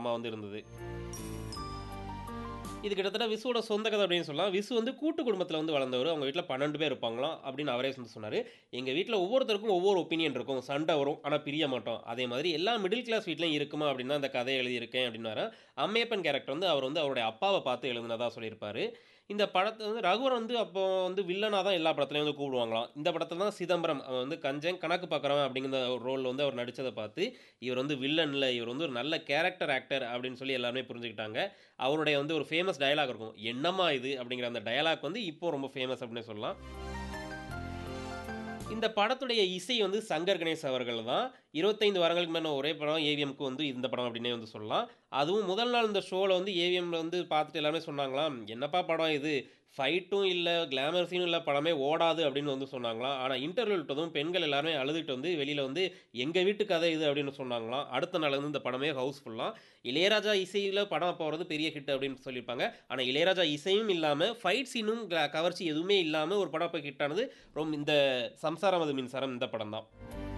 அம்மா வந்து இருந்தது. இது கிட்டத்தட்ட விசுவோட சொந்த கதை அப்படின்னு சொல்லலாம். விசு வந்து கூட்டு குடும்பத்தில வந்து வளர்ந்தவரு. அவங்க வீட்ல 12 பேர் இருப்பாங்களாம் அப்படின்னு அவரே வந்து சொன்னாரு. எங்க வீட்ல ஒவ்வொருத்தருக்கும் ஒவ்வொரு ஒப்பீனியன் இருக்கும். சண்டை வரும். ஆனா பிரிய மாட்டோம். அதே மாதிரி எல்லா மிடில் கிளாஸ் வீட்லயும் இருக்குமா அப்படின்னு தான் அந்த கதைய எழுதியிருக்கேன் அப்படின்னாராம். அம்மையப்பன் கேரக்டர் வந்து அவர் வந்து அவருடைய அப்பாவ பார்த்து எழுதினதா சொல்லியிருப்பாரு. இந்த படத்த வந்து ரகுவரன் வந்து அப்போ வந்து வில்லனா தான் எல்லா படத்துலயும் வந்து கூப்பிடுவாங்களாம். இந்த படத்துல தான் சிதம்பரம் அவன் வந்து கஞ்சன், கணக்கு பார்க்குறவன் அப்படிங்கிற ஒரு ரோல்ல வந்து அவர் நடிச்சத பார்த்து, இவர் வந்து வில்லன் இல்ல, இவர் வந்து ஒரு நல்ல கேரக்டர் ஆக்டர் அப்படின்னு சொல்லி எல்லாருமே புரிஞ்சுக்கிட்டாங்க. அவருடைய வந்து ஒரு ஃபேமஸ் டயலாக் இருக்கும். "என்னம்மா இது?" அப்படிங்கிற அந்த டயலாக் வந்து இப்போ ரொம்ப ஃபேமஸ் அப்படின்னே சொல்லலாம். இந்த படத்துடைய இசை வந்து சங்கர் கணேஷ் அவர்கள் தான். 25 வாரங்களுக்கு முன்ன ஒரே படம் ஏவிஎம்க்கு வந்து இந்த படம் அப்படின்னே வந்து சொல்லலாம். அதுவும் முதல் நாள் இந்த ஷோல வந்து ஏவிஎம்ல வந்து பார்த்துட்டு எல்லாருமே சொன்னாங்களாம், "என்னப்பா படம் இது? ஃபைட்டும் இல்ல, கிளாமர் சீனும் இல்ல, படமே ஓடாது" அப்படின்னு வந்து சொன்னாங்களாம். ஆனா இன்டர்வல் விட்டதும் பெண்கள் எல்லாருமே அழுதுட்டு வந்து வெளியில வந்து, "எங்க வீட்டு கதை இது" அப்படின்னு சொன்னாங்களாம். அடுத்த நாள் வந்து இந்த படமே ஹவுஸ்ஃபுல்லாம். இளையராஜா இசையில படம் அப்போ வரது பெரிய ஹிட் அப்படின்னு சொல்லியிருப்பாங்க. ஆனா இளையராஜா இசையும் இல்லாம, ஃபைட் சீனும் க கவர்ச்சி எதுவுமே இல்லாம ஒரு படம் அப்ப ஹிட் ஆனது. ரொம் இந்த "சம்சாரம் அது மின்சாரம்" இந்த படம் தான்.